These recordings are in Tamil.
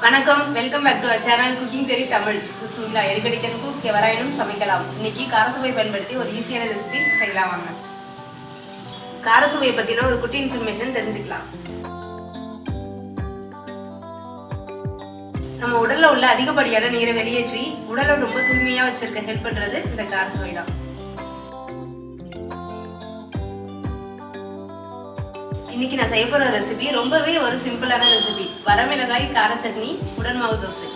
வணக்கம் welcome back to our channel cooking தெரி தமிழ் சுஸ்மிலா எரிகடிக்கன் குக் எவராயினும் சமைக்கலாம் இன்னைக்கு காரசுவை பயன்படுத்தி ஒரு ஈஸியான ரெசிபி செய்யலாம் வாங்க காரசுவையை பற்றின ஒரு குட்டி இன்ஃபர்மேஷன் தெரிஞ்சுக்கலாம் நம்ம உடல்ல உள்ள அதிகப்படியான நீரை வெளியேற்றி உடலை ரொம்ப தூய்மையா வச்சிருக்க ஹெல்ப் பண்றது இந்த காரசுவை தான் இன்னைக்கு நான் செய்ய போற ரெசிபி ரொம்பவே ஒரு சிம்பிளான ரெசிபி வரமிளகாய் கார சட்னி உடன் மாவு தோசை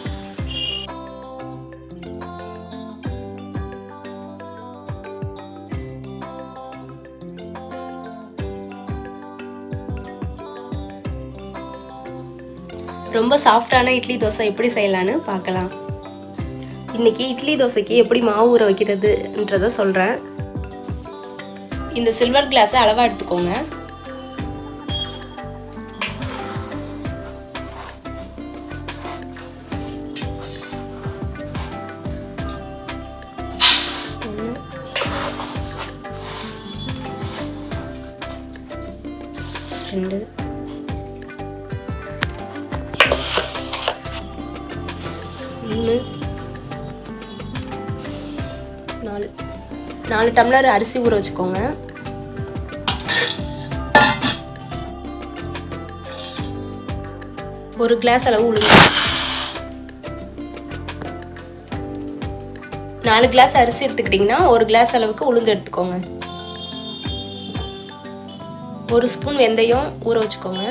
ரொம்ப சாஃப்டான இட்லி தோசை எப்படி செய்யலான்னு பார்க்கலாம் இன்னைக்கு இட்லி தோசைக்கு எப்படி மாவு ஊற வைக்கிறதுன்றத சொல்கிறேன் இந்த சில்வர் கிளாஸை அளவாக எடுத்துக்கோங்க ஒன்று ரெண்டு மூணு நாலு நாலு டம்ளர் அரிசி ஊற வச்சுக்கோங்க ஒரு கிளாஸ் அளவு உளுந்து நாலு கிளாஸ் அரிசி எடுத்துக்கிட்டிங்கன்னா ஒரு கிளாஸ் அளவுக்கு உளுந்து எடுத்துக்கோங்க ஒரு ஸ்பூன் வெந்தயம் ஊற வச்சுக்கோங்க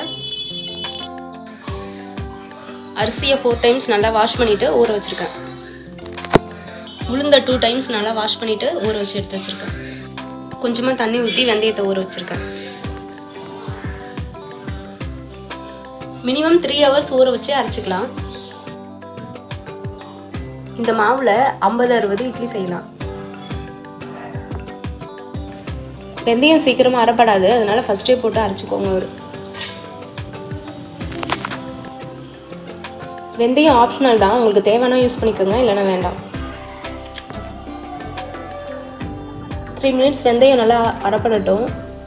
அரிசியை ஃபோர் டைம்ஸ் நல்லா வாஷ் பண்ணிவிட்டு ஊற வச்சுருக்கேன் உளுந்த டூ டைம்ஸ் நல்லா வாஷ் பண்ணிவிட்டு ஊற வச்சு எடுத்து வச்சுருக்கேன் கொஞ்சமாக தண்ணி ஊற்றி வெந்தயத்தை ஊற வச்சுருக்கேன் மினிமம் த்ரீ ஹவர்ஸ் ஊற வச்சு அரைச்சிக்கலாம் இந்த மாவில் ஐம்பது அறுபது இட்லி செய்யலாம் வெந்தயம் சீக்கிரமாக அரைப்படாது அதனால ஃபஸ்ட்டே போட்டு அரைச்சிக்கோங்க ஒரு வெந்தயம் ஆப்ஷனல் தான் உங்களுக்கு தேவைன்னா யூஸ் பண்ணிக்கோங்க இல்லைன்னா வேண்டாம் த்ரீ மினிட்ஸ் வெந்தயம் நல்லா அரைப்படட்டும்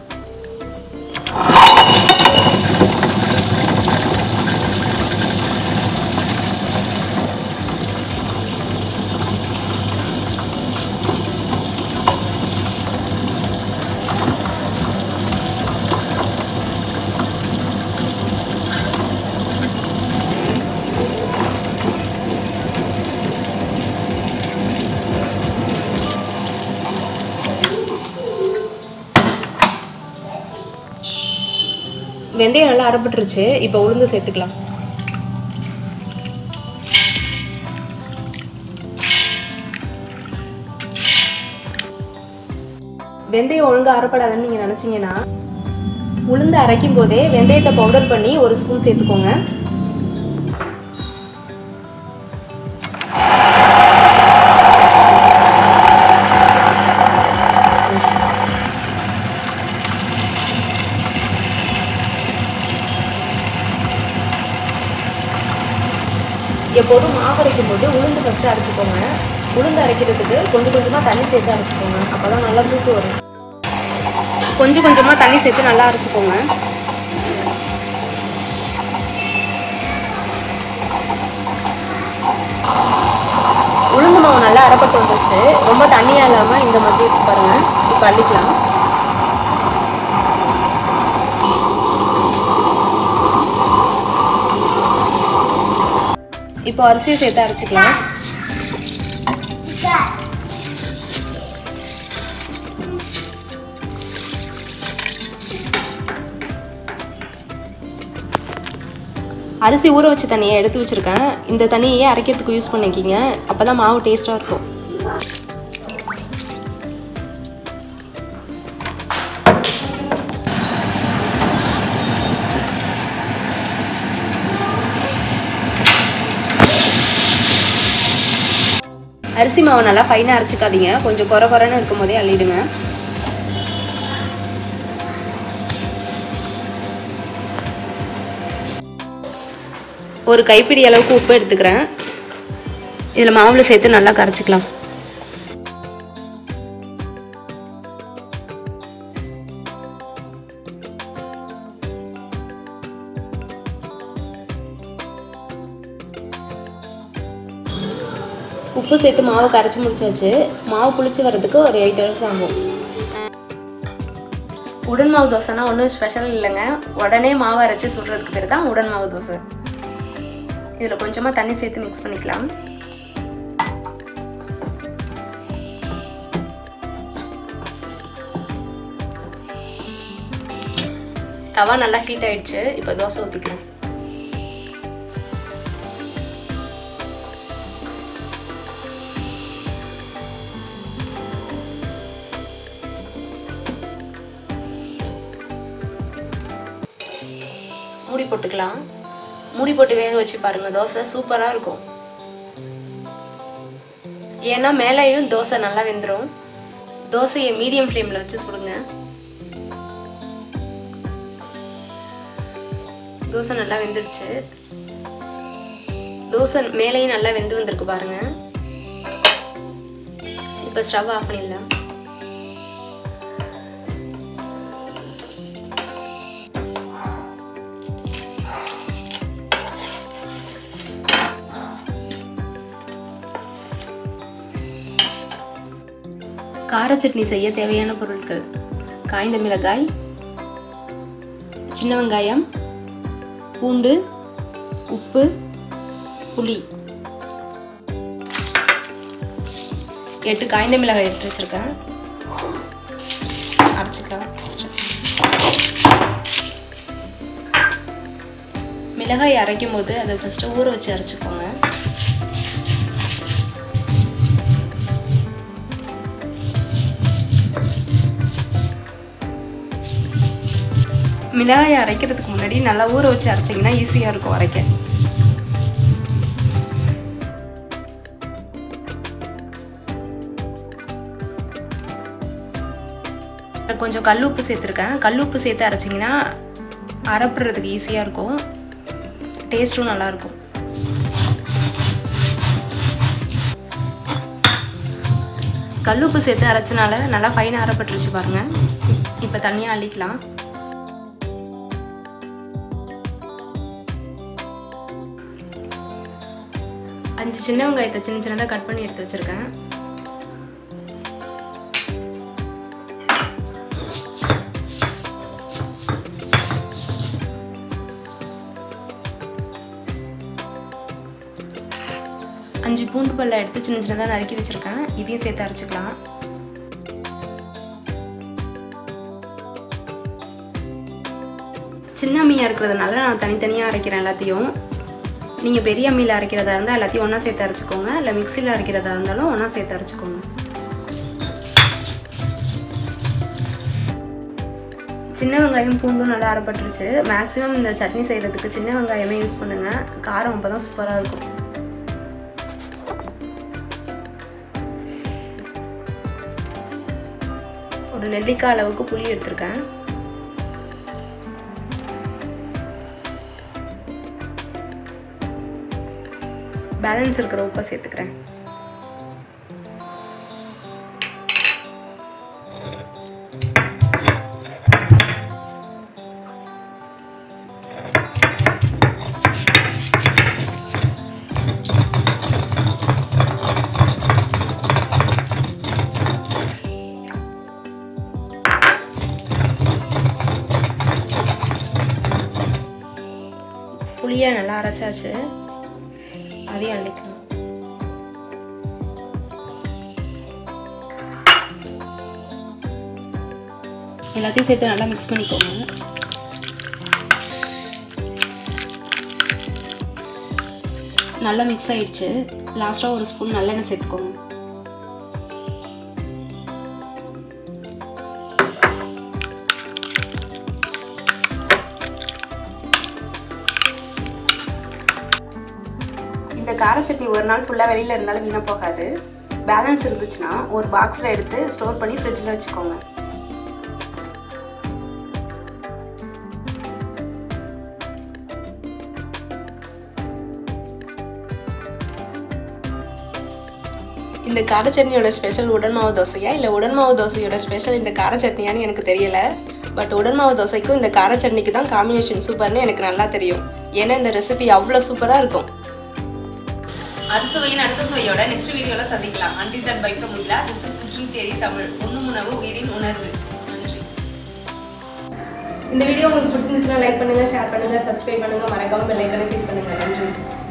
வெந்தயம் நல்லா அரைப்பட்டுருச்சு இப்போ உளுந்து சேர்த்துக்கலாம் வெந்தயம் ஒழுங்காக அரைப்படாதுன்னு நீங்கள் நினச்சிங்கன்னா உளுந்து அரைக்கும் போதே வெந்தயத்தை பவுடர் பண்ணி ஒரு ஸ்பூன் சேர்த்துக்கோங்க எப்போதும் மாவு அரைக்கும் போது உளுந்து ஃபஸ்ட்டு அரைச்சிக்கோங்க உளுந்து அரைக்கிறதுக்கு கொஞ்சம் கொஞ்சமாக தண்ணி சேர்த்து அரைச்சிக்கோங்க அப்போ தான் நல்லா தூக்கு வரும் கொஞ்சம் கொஞ்சமாக தண்ணி சேர்த்து நல்லா அரைச்சிக்கோங்க உளுந்து மாவு நல்லா அரைப்பட்டு வந்துருச்சு ரொம்ப தண்ணியாக இல்லாமல் இந்த மாதிரி இருக்கு பாருங்க இப்போ அள்ளிக்கலாம் இப்போ அரிசியை சேர்த்து அரைச்சிக்கலாம் அரிசி ஊற வச்ச தண்ணியை எடுத்து வச்சுருக்கேன் இந்த தண்ணியை அரைக்கிறதுக்கு யூஸ் பண்ணிக்கிங்க அப்போ தான் மாவு டேஸ்ட்டாக இருக்கும் அரிசி மாவு நல்லா ஃபைனாக அரைச்சிக்காதீங்க கொஞ்சம் குறை குறைன்னு இருக்கும் போதே அள்ளிடுங்க ஒரு கைப்பிடி அளவுக்கு உப்பு எடுத்துக்கிறேன் இதில் மாவில் சேர்த்து நல்லா கரைச்சிக்கலாம் உப்பு சேர்த்து மாவை கரைச்சி முடிச்சாச்சு மாவு புளிச்சு வர்றதுக்கு ஒரு எயிட் ஹவர்ஸ் ஆகும் உடன் மாவு தோசைனா ஒன்றும் ஸ்பெஷல் இல்லைங்க உடனே மாவு அரைச்சி சுடுறதுக்கு பேர் தான் உடன் மாவு தோசை இதில் கொஞ்சமாக தண்ணி சேர்த்து மிக்ஸ் பண்ணிக்கலாம் தவா நல்லா ஹீட் ஆயிடுச்சு இப்போ தோசை ஊற்றிக்கலாம் மூடி போட்டுக்கலாம் மூடி போட்டு வேக வச்சு பாருங்க தோசை சூப்பராக இருக்கும் ஏன்னா மேலேயும் தோசை நல்லா வெந்துடும் தோசையை மீடியம் ஃப்ளேமில் வச்சு சுடுங்க தோசை நல்லா வெந்துருச்சு தோசை மேலேயும் நல்லா வெந்து வந்திருக்கு பாருங்க இப்போ ஸ்டவ் ஆஃப் பண்ணிடலாம் கார சட்னி செய்ய தேவையான பொருட்கள் காய்ந்த மிளகாய் சின்ன வெங்காயம் பூண்டு உப்பு புளி எட்டு காய்ந்த மிளகாய் எடுத்து வச்சுருக்கேன் அரைச்சிக்கலாம் மிளகாய் அரைக்கும் போது அதை ஃபஸ்ட்டு ஊற வச்சு அரைச்சிக்கோங்க மிளகாயை அரைக்கிறதுக்கு முன்னாடி நல்லா ஊற வச்சு அரைச்சிங்கன்னா ஈஸியாக இருக்கும் அரைக்க கொஞ்சம் கல் உப்பு சேர்த்துருக்கேன் கல் உப்பு சேர்த்து அரைச்சிங்கன்னா அரைப்படுறதுக்கு ஈஸியாக இருக்கும் டேஸ்ட்டும் நல்லாயிருக்கும் கல் உப்பு சேர்த்து அரைச்சனால நல்லா ஃபைனாக அரைப்பட்டுருச்சு பாருங்கள் இப்போ தனியாக அள்ளிக்கலாம் அஞ்சு சின்ன வெங்காயத்தை சின்ன சின்னதாக கட் பண்ணி எடுத்து வச்சுருக்கேன் அஞ்சு பூண்டு பல்ல எடுத்து சின்ன சின்னதாக நறுக்கி வச்சுருக்கேன் இதையும் சேர்த்து அரைச்சிக்கலாம் சின்ன அம்மியாக இருக்கிறதுனால நான் தனித்தனியாக அரைக்கிறேன் எல்லாத்தையும் நீங்கள் பெரிய அம்மியில் அரைக்கிறதா இருந்தால் எல்லாத்தையும் ஒன்றா சேர்த்து அரைச்சிக்கோங்க இல்லை மிக்சியில் அரைக்கிறதா இருந்தாலும் ஒன்றா சேர்த்து அரைச்சிக்கோங்க சின்ன வெங்காயம் பூண்டும் நல்லா அரைப்பட்டுருச்சு மேக்ஸிமம் இந்த சட்னி செய்கிறதுக்கு சின்ன வெங்காயமே யூஸ் பண்ணுங்கள் காரம் அப்போ தான் சூப்பராக இருக்கும் ஒரு நெல்லிக்காய் அளவுக்கு புளி எடுத்திருக்கேன் பேலன்ஸ் இருக்கிற உப்பை சேர்த்துக்கிறேன் புளியை நல்லா அரைச்சாச்சு அதையும் அள்ளிக்கலாம் எல்லாத்தையும் சேர்த்து நல்லா மிக்ஸ் பண்ணிக்கோங்க நல்லா மிக்ஸ் ஆயிடுச்சு லாஸ்ட்டாக ஒரு ஸ்பூன் நல்லெண்ணெய் சேர்த்துக்கோங்க இந்த கார சட்னி ஒரு நாள் ஃபுல்லாக வெளியில் இருந்தாலும் வீணாக போகாது பேலன்ஸ் இருந்துச்சுன்னா ஒரு பாக்ஸில் எடுத்து ஸ்டோர் பண்ணி ஃப்ரிட்ஜில் வச்சுக்கோங்க இந்த கார சட்னியோட ஸ்பெஷல் உடன் மாவு தோசையா இல்லை உடன் மாவு தோசையோட ஸ்பெஷல் இந்த கார சட்னியான்னு எனக்கு தெரியல பட் உடன் மாவு தோசைக்கும் இந்த கார சட்னிக்கு தான் காம்பினேஷன் சூப்பர்னு எனக்கு நல்லா தெரியும் ஏன்னா இந்த ரெசிபி அவ்வளோ சூப்பராக இருக்கும் அறுசுவையின் அடுத்த சுவையோட நெக்ஸ்ட் வீடியோல சந்திக்கலாம் அன்டில் தட் பை ஃப்ரம் உலா திஸ் இஸ் குக்கிங் தேரி தமிழ் உண்ணும் உணவு உயிரின் உணர்வு நன்றி இந்த வீடியோ உங்களுக்கு பிடிச்சிருந்துச்சுன்னா லைக் பண்ணுங்க ஷேர் பண்ணுங்க சப்ஸ்கிரைப் பண்ணுங்க மறக்காம பெல் ஐக்கனை கிளிக் பண்ணுங்க நன்றி